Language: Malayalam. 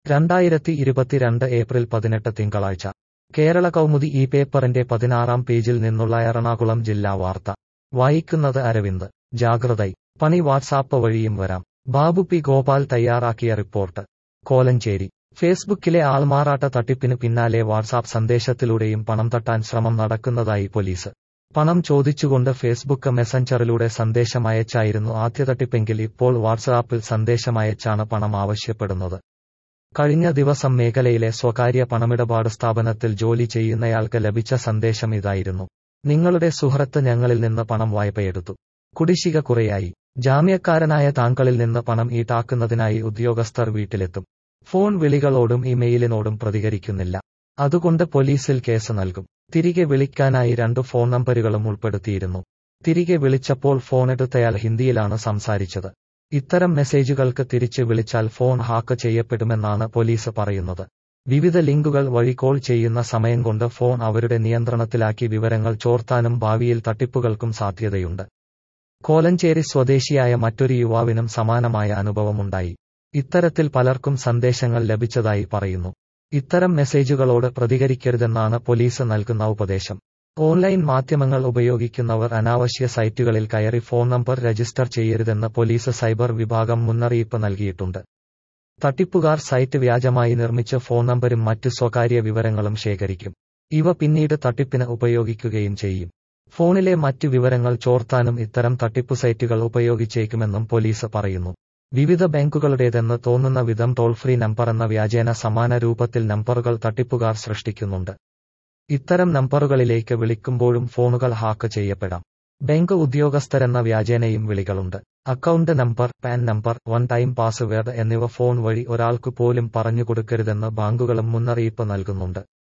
രണ്ടായിരത്തി ഇരുപത്തിരണ്ട് ഏപ്രിൽ പതിനെട്ട് തിങ്കളാഴ്ച കേരള കൗമുദി ഈ പേപ്പറിന്റെ പതിനാറാം പേജിൽ നിന്നുള്ള എറണാകുളം ജില്ലാ വാർത്ത വായിക്കുന്നത് അരവിന്ദ് ജാഗ്രതൈ പണി വാട്സാപ്പ് വഴിയും വരാം ബാബു പി ഗോപാൽ തയ്യാറാക്കിയ റിപ്പോർട്ട് കോലഞ്ചേരി ഫേസ്ബുക്കിലെ ആൾമാറാട്ട തട്ടിപ്പിന് പിന്നാലെ വാട്സാപ്പ് സന്ദേശത്തിലൂടെയും പണം തട്ടാൻ ശ്രമം നടക്കുന്നതായി പോലീസ് പണം ചോദിച്ചുകൊണ്ട് ഫേസ്ബുക്ക് മെസഞ്ചറിലൂടെ സന്ദേശമയച്ചായിരുന്നു ആദ്യ തട്ടിപ്പെങ്കിൽ ഇപ്പോൾ വാട്സാപ്പിൽ സന്ദേശമയച്ചാണ് പണം ആവശ്യപ്പെടുന്നത് കഴിഞ്ഞ ദിവസം മേഖലയിലെ സ്വകാര്യ പണമിടപാട് സ്ഥാപനത്തിൽ ജോലി ചെയ്യുന്നയാൾക്ക് ലഭിച്ച സന്ദേശം ഇതായിരുന്നു നിങ്ങളുടെ സുഹൃത്ത് ഞങ്ങളിൽ നിന്ന് പണം വായ്പയെടുത്തു കുടിശ്ശിക കുറയായി ജാമ്യക്കാരനായ താങ്കളിൽ നിന്ന് പണം ഈടാക്കുന്നതിനായി ഉദ്യോഗസ്ഥർ വീട്ടിലെത്തും ഫോൺ വിളികളോടും ഇമെയിലിനോടും പ്രതികരിക്കുന്നില്ല അതുകൊണ്ട് പോലീസിൽ കേസ് നൽകും തിരികെ വിളിക്കാനായി രണ്ട് ഫോൺ നമ്പരുകളും ഉൾപ്പെടുത്തിയിരുന്നു തിരികെ വിളിച്ചപ്പോൾ ഫോണെടുത്തയാൾ ഹിന്ദിയിലാണ് സംസാരിച്ചത് ഇത്തരം മെസ്സേജുകൾക്ക് തിരിച്ച് വിളിച്ചാൽ ഫോൺ ഹാക്ക് ചെയ്യപ്പെടുമെന്നാണ് പോലീസ് പറയുന്നത് വിവിധ ലിങ്കുകൾ വഴി കോൾ ചെയ്യുന്ന സമയം കൊണ്ട് ഫോൺ അവരുടെ നിയന്ത്രണത്തിലാക്കി വിവരങ്ങൾ ചോർത്താനും ഭാവിയിൽ തട്ടിപ്പുകൾക്കും സാധ്യതയുണ്ട് കോലഞ്ചേരി സ്വദേശിയായ മറ്റൊരു യുവാവിനും സമാനമായ അനുഭവമുണ്ടായി ഇത്തരത്തിൽ പലർക്കും സന്ദേശങ്ങൾ ലഭിച്ചതായി പറയുന്നു ഇത്തരം മെസ്സേജുകളോട് പ്രതികരിക്കരുതെന്നാണ് പോലീസ് നൽകുന്ന ഉപദേശം ഓൺലൈൻ മാധ്യമങ്ങൾ ഉപയോഗിക്കുന്നവർ അനാവശ്യ സൈറ്റുകളിൽ കയറി ഫോൺ നമ്പർ രജിസ്റ്റർ ചെയ്യരുതെന്ന് പോലീസ് സൈബർ വിഭാഗം മുന്നറിയിപ്പ് നൽകിയിട്ടുണ്ട് തട്ടിപ്പുകാർ സൈറ്റ് വ്യാജമായി നിർമ്മിച്ച് ഫോൺ നമ്പരും മറ്റു സ്വകാര്യ വിവരങ്ങളും ശേഖരിക്കും ഇവ പിന്നീട് തട്ടിപ്പിന് ഉപയോഗിക്കുകയും ചെയ്യും ഫോണിലെ മറ്റു വിവരങ്ങൾ ചോർത്താനും ഇത്തരം തട്ടിപ്പു സൈറ്റുകൾ ഉപയോഗിച്ചേക്കുമെന്നും പോലീസ് പറയുന്നു വിവിധ ബാങ്കുകളുടേതെന്ന് തോന്നുന്ന വിധം ടോൾ ഫ്രീ നമ്പർ എന്ന വ്യാജേന സമാന രൂപത്തിൽ നമ്പറുകൾ തട്ടിപ്പുകാർ സൃഷ്ടിക്കുന്നുണ്ട് ഇത്തരം നമ്പറുകളിലേക്ക് വിളിക്കുമ്പോഴും ഫോണുകൾ ഹാക്ക് ചെയ്യപ്പെടാം ബാങ്ക് ഉദ്യോഗസ്ഥരെന്ന വ്യാജേനയും വിളികളുണ്ട് account number PAN number one time password എന്നിവ ഫോൺ വഴി ഒരാൾക്കു പോലും പറഞ്ഞുകൊടുക്കരുതെന്ന് ബാങ്കുകളും മുന്നറിയിപ്പ് നൽകുന്നുണ്ട്